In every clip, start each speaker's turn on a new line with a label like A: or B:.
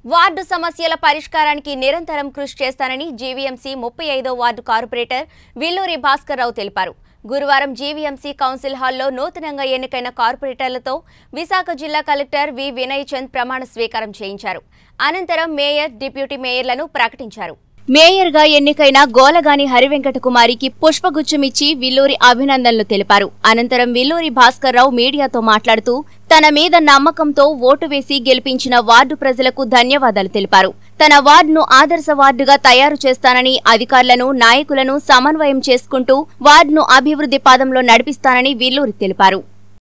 A: ward సమస్యల పరిష్కారానికి నిరంతరం కృషి చేస్తానని జీవీఎంసీ ముప్పై ఐదో వార్డు కార్పొరేటర్ విల్లూరి భాస్కర్ రావు తెలిపారు గురువారం జీవీఎంసీ కౌన్సిల్ హాల్లో నూతనంగా ఎన్నికైన కార్పొరేటర్లతో విశాఖ జిల్లా కలెక్టర్ వి వినయ్ చంద్ ప్రమాణ స్వీకారం చేయించారు అనంతరం మేయర్ డిప్యూటీ మేయర్లను ప్రకటించారు మేయర్గా ఎన్నికైన గోలగాని హరివెంకట కుమారికి పుష్పగుచ్చమిచ్చి విల్లూరి అభినందనలు తెలిపారు అనంతరం విల్లూరి భాస్కర్రావు మీడియాతో మాట్లాడుతూ తన మీద నమ్మకంతో ఓటు వేసి గెలిపించిన వార్డు ప్రజలకు ధన్యవాదాలు తెలిపారు తన వార్డును ఆదర్శ వార్డుగా తయారు చేస్తానని అధికారులను నాయకులను సమన్వయం చేసుకుంటూ వార్డును అభివృద్ధి పాదంలో నడిపిస్తానని విల్లూరి తెలిపారు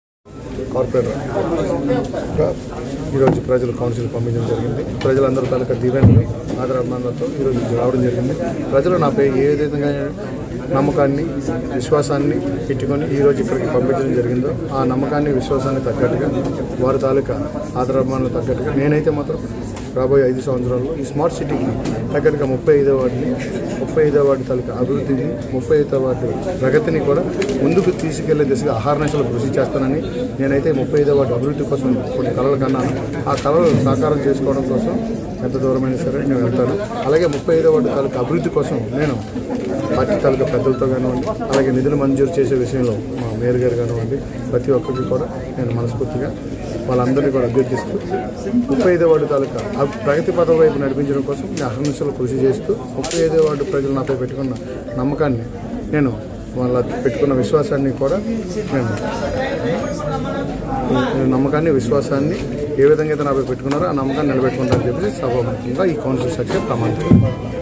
B: కార్పొరేటర్గా ఈరోజు ప్రజలు కౌన్సిల్ పంపించడం జరిగింది ప్రజలందరూ తాలూకా దీవెనలు ఆదరాభిమానాలతో ఈరోజు రావడం జరిగింది ప్రజలు నాపై ఏ విధంగా నమ్మకాన్ని విశ్వాసాన్ని పెట్టుకొని ఈరోజు ఇక్కడికి పంపించడం జరిగిందో ఆ నమ్మకాన్ని విశ్వాసాన్ని తగ్గట్టుగా వారి తాలూకా ఆదరాభిమానాలు తగ్గట్టుగా నేనైతే మాత్రం రాబోయే ఐదు సంవత్సరాల్లో ఈ స్మార్ట్ సిటీకి తగ్గట్టుగా ముప్పై ఐదో వార్డుని ముప్పై ఐదో వార్డు తాలూకా అభివృద్ధిని ముప్పై ఐదో వార్డు ప్రగతిని కూడా ముందుకు తీసుకెళ్లే దిశగా ఆహారనశలు కృషి చేస్తానని నేనైతే ముప్పై ఐదో వార్డు అభివృద్ధి కోసం కొన్ని కళలు కన్నాను ఆ కళలు సాకారం చేసుకోవడం కోసం ఎంత దూరమైనా సరే నేను వెళ్తాను అలాగే ముప్పై ఐదో వార్డు తాలూకా అభివృద్ధి కోసం నేను పార్టీ తాలూకా పెద్దలతో కానివ్వండి అలాగే నిధులు మంజూరు చేసే విషయంలో మా మేయర్ గారు కానివ్వండి ప్రతి ఒక్కరికి కూడా నేను మనస్ఫూర్తిగా వాళ్ళందరినీ కూడా అభ్యర్థిస్తూ ముప్పై ఐదో వార్డు తాలూకా ఆ ప్రగతి పదం వైపు నడిపించడం కోసం నేను అహర్నిశలు కృషి చేస్తూ ముప్పై ఐదో వార్డు ప్రజలు నాపై పెట్టుకున్న నమ్మకాన్ని నేను వాళ్ళ పెట్టుకున్న విశ్వాసాన్ని కూడా నేను ఈ నమ్మకాన్ని విశ్వాసాన్ని ఏ విధంగా అయితే నాపై పెట్టుకున్నారో ఆ నమ్మకాన్ని నిలబెట్టుకుంటానని చెప్పేసి సభాముఖంగా ఈ కౌన్సిల్ సభ్యులు ప్రమాణించారు